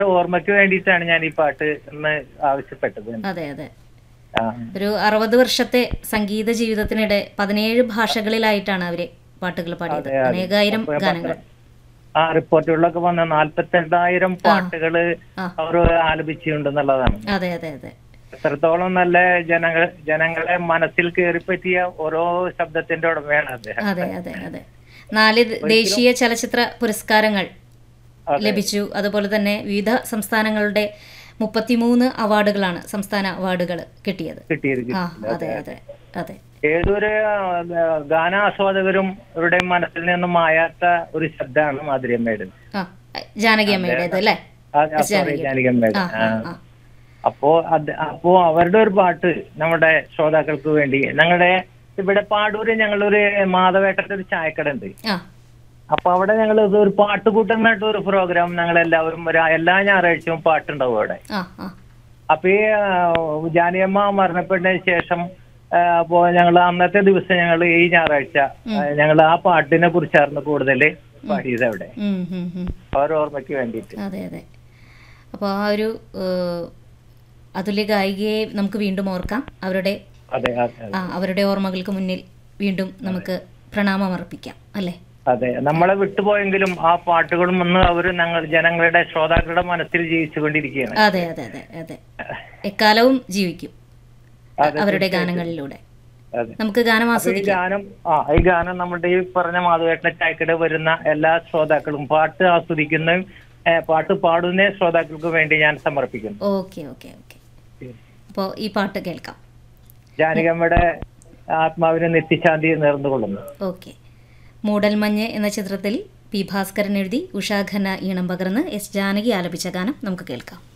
ഓർമ്മയ്ക്ക് വേണ്ടിയിട്ടാണ് ഞാൻ ഈ പാട്ട് ഇന്ന് ആവശ്യപ്പെട്ടത് അതെ അതെ ആ, ഒരു അറുപത് വർഷത്തെ സംഗീത ജീവിതത്തിനിടെ പതിനേഴ് ഭാഷകളിലായിട്ടാണ് അവര് പാട്ടുകൾ പാടിയത് അതെ, അതെ. അനേകായിരം അപ്പൊ ഗാനങ്ങൾ ആ റിപ്പോർട്ടുകളിലൊക്കെ വന്ന നാല്പത്തിരണ്ടായിരം പാട്ടുകള് ആ. അവർ ആലപിച്ചിട്ടുണ്ടെന്നുള്ളതാണ് അതെ അതെ അതെ എത്രത്തോളം നല്ല ജനങ്ങൾ ജനങ്ങളെ മനസ്സിൽ കയറിപ്പറ്റിയ ഓരോ ശബ്ദത്തിന്റെ ഉടമയാണ് അദ്ദേഹം അതെ അതെ അതെ നാല് ദേശീയ ചലച്ചിത്ര പുരസ്കാരങ്ങൾ ലഭിച്ചു അതുപോലെ തന്നെ വിവിധ സംസ്ഥാനങ്ങളുടെ മുപ്പത്തിമൂന്ന് അവാർഡുകളാണ് സംസ്ഥാന അവാർഡുകൾ കിട്ടിയത് ആ കിട്ടിയിരിക്കുന്നത് അതെ അതെ അതെ ഏതൊരു ആ, ഗാനാസ്വാദകരും ഇവരുടെ മനസ്സിൽ നിന്നും മായാത്ത ഒരു ശബ്ദമാണ് മാധുര്യമ്മയുടെ ആ ജാനകി അമ്മയുടേത് അല്ലേ ആ, ആ, sorry, ജാനകിയമ്മയുടെ ആ ആ. ആ ആ അപ്പോ അത് അപ്പോ അവരുടെ ഒരു പാട്ട് നമ്മുടെ ശ്രോതാക്കൾക്ക് വേണ്ടി ഞങ്ങളുടെ ഇവിടെ പാടൂര് ഞങ്ങളൊരു മാധവേട്ടന്റെ ഒരു ചായക്കട ഉണ്ട് ആ അപ്പൊ അവിടെ ഞങ്ങൾ ഒരു പാട്ടുകൂട്ടുന്നായിട്ട് ഒരു പ്രോഗ്രാം ഞങ്ങൾ എല്ലാവരും ഒരു എല്ലാ ഞായറാഴ്ചയും പാട്ടുണ്ടാവും അവിടെ ആ ആ അപ്പൊ ഈ ആ, ജാനിയമ്മ മരണപ്പെട്ടതിന് ശേഷം ആ, അപ്പോ ഞങ്ങൾ അന്നത്തെ ദിവസം ഞങ്ങൾ ഈ ഞായറാഴ്ച ഞങ്ങൾ ആ പാട്ടിനെ കുറിച്ചായിരുന്നു കൂടുതൽ പാടിയത് അവിടെ ഉം, ഉം, ഉം. അവരുടെ ഓർമ്മയ്ക്ക് വേണ്ടിയിട്ട് അതെ അതെ അപ്പോൾ ആ ഒരു ഏഹ്, അതുല്യ ഗായികയെ നമുക്ക് വീണ്ടും ഓർക്കാം അവരുടെ അതെ അതെ ആ അവരുടെ ഓർമ്മകൾക്ക് മുന്നിൽ വീണ്ടും നമുക്ക് പ്രണാമം അർപ്പിക്കാം അല്ലേ അതെ നമ്മളെ വിട്ടുപോയെങ്കിലും ആ പാട്ടുകളും ഒന്ന് അവർ ഞങ്ങൾ ജനങ്ങളുടെ ശ്രോതാക്കളുടെ മനസ്സിൽ ജീവിച്ചുകൊണ്ടിരിക്കുകയാണ് അതെ അതെ അതെ അതെ എക്കാലവും ജീവിക്കും അതെ, അവരുടെ ഗാനങ്ങളിലൂടെ അതെ നമുക്ക് ഗാനം അപ്പൊ ഈ ആസ്വദിക്കാം ഗാനം ആ ഈ ഗാനം നമ്മുടെ ഈ പറഞ്ഞ മാധവേട്ടന്റെ ചായക്കട വരുന്ന എല്ലാ ശ്രോതാക്കളും പാട്ട് ആസ്വദിക്കുന്നതും ഏ, പാട്ട് പാടുന്ന ശ്രോതാക്കൾക്ക് വേണ്ടി ഞാൻ സമർപ്പിക്കുന്നു ഓക്കെ ഓക്കെ ഓക്കെ അപ്പോൾ ഈ പാട്ട് കേൾക്കാം ജാനകമ്മയുടെ ആത്മാവിനെ നിത്യശാന്തി നേർന്നുകൊള്ളുന്നു ഓക്കെ മൂടൽമഞ്ഞ് എന്ന ചിത്രത്തിൽ പി ഭാസ്കരൻ എഴുതി ഉഷാഖന്ന ഈണം പകർന്ന് എസ് ജാനകി ആലപിച്ച ഗാനം നമുക്ക് കേൾക്കാം